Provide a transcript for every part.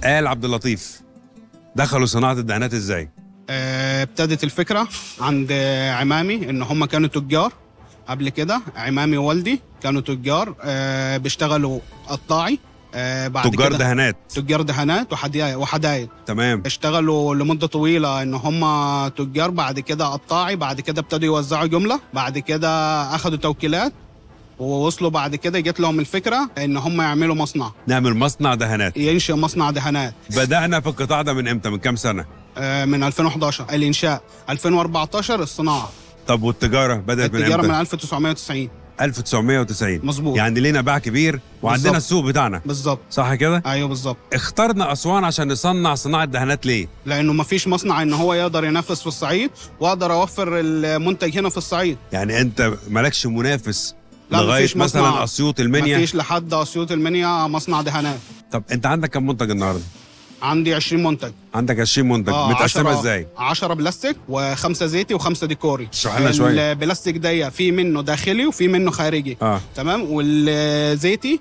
آل عبد اللطيف دخلوا صناعه الدهانات ازاي آه، ابتدت الفكرة عند آه، عمامي إن هم كانوا تجار قبل كده عمامي ووالدي كانوا تجار آه، بيشتغلوا قطاعي آه، بعد تجار كده دهانات تجار دهانات وحدايق وحدايق تمام اشتغلوا لمدة طويلة ان هم تجار بعد كده قطاعي بعد كده ابتدوا يوزعوا جملة بعد كده اخدوا توكيلات ووصلوا بعد كده جت لهم الفكرة ان هم يعملوا مصنع نعمل مصنع دهانات ينشئ مصنع دهانات بدأنا في القطاع ده من امتى من كام سنه آه، من 2011 الانشاء 2014 الصناعة طب والتجاره بدأت من التجارة من امتى 1990 1990 مظبوط يعني لينا باع كبير وعندنا بالظبط. السوق بتاعنا بالظبط صح كده ايوه بالظبط اخترنا اسوان عشان نصنع صناعه دهانات ليه لانه ما فيش مصنع ان هو يقدر ينافس في الصعيد واقدر اوفر المنتج هنا في الصعيد يعني انت مالكش منافس لا، لغايه مفيش مثلا مصنع. اسيوط ما المنيا فيش لحد اسيوط المنيا مصنع دهانات طب انت عندك كم منتج النهارده عندي 20 منتج عندك 20 منتج متقسمه ازاي 10 بلاستيك وخمسه زيتي وخمسه ديكوري اشرح لنا شوية. البلاستيك ده في منه داخلي وفي منه خارجي اه تمام والزيتي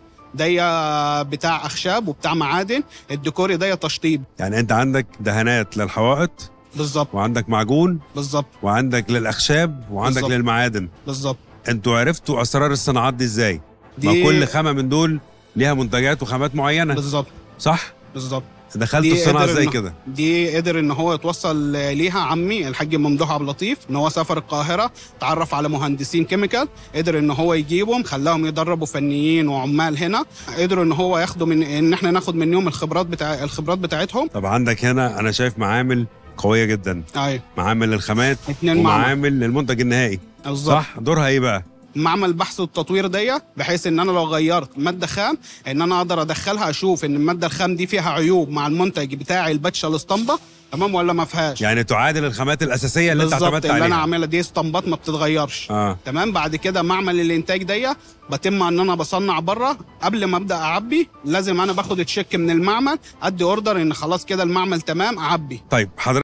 ده بتاع اخشاب وبتاع معادن الديكوري ده تشطيب يعني انت عندك دهانات للحوائط بالظبط وعندك معجون بالظبط وعندك للاخشاب وعندك بالظبط. للمعادن بالظبط انتوا عرفتوا اسرار الصناعات دي ازاي ما كل خامه من دول ليها منتجات وخامات معينه بالظبط صح بالظبط دخلتوا دي الصناعه قدر زي إنه- كده دي قدر ان هو يتوصل ليها عمي الحاج ممدوح عبد اللطيف ان هو سافر القاهره تعرف على مهندسين كيميكال قدر ان هو يجيبهم خلاهم يدربوا فنيين وعمال هنا قدروا ان هو ياخدوا من ان احنا ناخد منهم الخبرات بتاع الخبرات بتاعتهم طب عندك هنا انا شايف معامل قويه جدا ايوه معامل للخامات اتنين معمل ومعامل للمنتج النهائي بالظبط صح دورها ايه بقى معمل بحث والتطوير دي بحيث ان انا لو غيرت ماده خام ان انا اقدر ادخلها اشوف ان الماده الخام دي فيها عيوب مع المنتج بتاعي الباتشه الاسطمبه تمام ولا ما فيهاش يعني تعادل الخامات الاساسيه اللي انت بالظبط اعتمدت اللي انا عليها عاملها دي اسطمبات ما بتتغيرش اه تمام بعد كده معمل الانتاج دي بتم ان انا بصنع بره قبل ما ابدا اعبي لازم انا باخد تشيك من المعمل ادي اوردر ان خلاص كده المعمل تمام اعبي طيب حضرتك